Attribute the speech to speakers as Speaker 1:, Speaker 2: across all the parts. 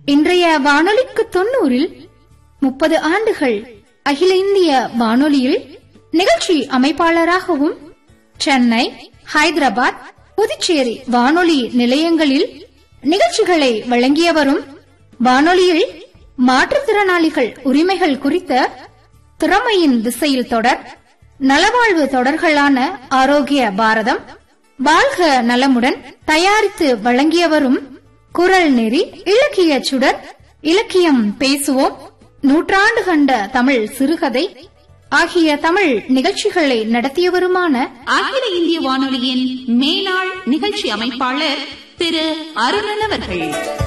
Speaker 1: இன்றைய வானொலிக்கு தொண்ணூறில் முப்பது ஆண்டுகள் அகில இந்திய வானொலியில் நிகழ்ச்சி அமைப்பாளராகவும் சென்னை ஹைதராபாத் புதுச்சேரி வானொலி நிலையங்களில் நிகழ்ச்சிகளை வழங்கியவரும் வானொலியில் மாற்றுத்திறனாளிகள் உரிமைகள் குறித்த திறமையின் திசையில் தொடர் நலவாழ்வு தொடர்களான ஆரோக்கிய பாரதம் வாழ்க நலமுடன் தயாரித்து வழங்கியவரும் குரல் நெறி இலக்கிய சுடர் இலக்கியம் பேசுவோம் நூற்றாண்டு கண்ட தமிழ் சிறுகதை ஆகிய தமிழ் நிகழ்ச்சிகளை நடத்தியவருமான
Speaker 2: அகில இந்திய வானொலியின் மேலாள் நிகழ்ச்சி அமைப்பாளர் திரு அருணன் அவர்கள்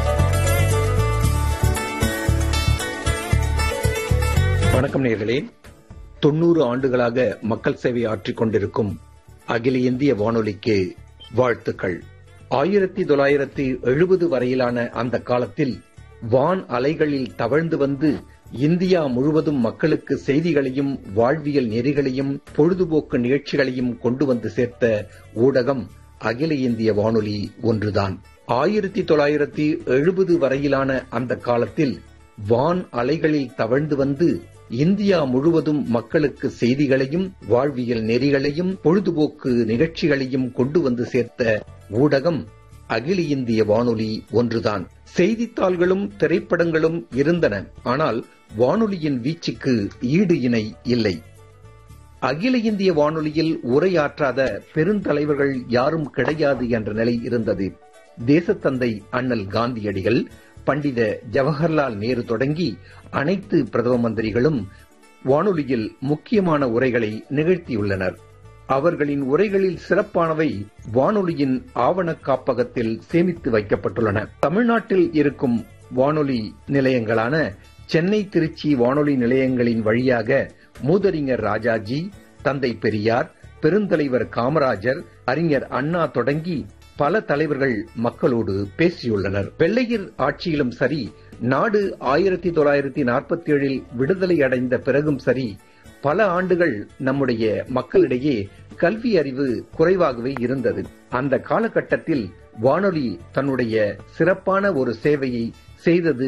Speaker 3: வணக்கம் நேர்களே தொண்ணூறு ஆண்டுகளாக மக்கள் சேவை ஆற்றிக் கொண்டிருக்கும் அகில இந்திய வானொலிக்கு வாழ்த்துக்கள் ஆயிரத்தி தொள்ளாயிரத்தி எழுபது வரையிலான அந்த காலத்தில் வான் அலைகளில் தவழ்ந்து வந்து இந்தியா முழுவதும் மக்களுக்கு செய்திகளையும் வாழ்வியல் நெறிகளையும் பொழுதுபோக்கு நிகழ்ச்சிகளையும் கொண்டு வந்து சேர்த்த ஊடகம் அகில இந்திய வானொலி ஒன்றுதான் ஆயிரத்தி தொள்ளாயிரத்தி எழுபது வரையிலான அந்த காலத்தில் வான் அலைகளில் தவழ்ந்து வந்து இந்தியா முழுவதும் மக்களுக்கு செய்திகளையும் வாழ்வியல் நெறிகளையும் பொழுதுபோக்கு நிகழ்ச்சிகளையும் கொண்டு வந்து சேர்த்த ஊடகம் அகில இந்திய வானொலி ஒன்றுதான் செய்தித்தாள்களும் திரைப்படங்களும் இருந்தன ஆனால் வானொலியின் வீச்சுக்கு ஈடு இணை இல்லை அகில இந்திய வானொலியில் உரையாற்றாத பெருந்தலைவர்கள் யாரும் கிடையாது என்ற நிலை இருந்தது தேசத்தந்தை அண்ணல் காந்தியடிகள் பண்டித ஜவஹர்லால் நேரு தொடங்கி அனைத்து பிரதம மந்திரிகளும் வானொலியில் முக்கியமான உரைகளை நிகழ்த்தியுள்ளனர் அவர்களின் உரைகளில் சிறப்பானவை வானொலியின் ஆவண காப்பகத்தில் சேமித்து வைக்கப்பட்டுள்ளன தமிழ்நாட்டில் இருக்கும் வானொலி நிலையங்களான சென்னை திருச்சி வானொலி நிலையங்களின் வழியாக மூதறிஞர் ராஜாஜி தந்தை பெரியார் பெருந்தலைவர் காமராஜர் அறிஞர் அண்ணா தொடங்கி பல தலைவர்கள் மக்களோடு பேசியுள்ளனர் வெள்ளையர் ஆட்சியிலும் சரி நாடு ஆயிரத்தி தொள்ளாயிரத்தி நாற்பத்தி ஏழில் விடுதலை அடைந்த பிறகும் சரி பல ஆண்டுகள் நம்முடைய மக்களிடையே கல்வி அறிவு குறைவாகவே இருந்தது அந்த காலகட்டத்தில் வானொலி தன்னுடைய சிறப்பான ஒரு சேவையை செய்தது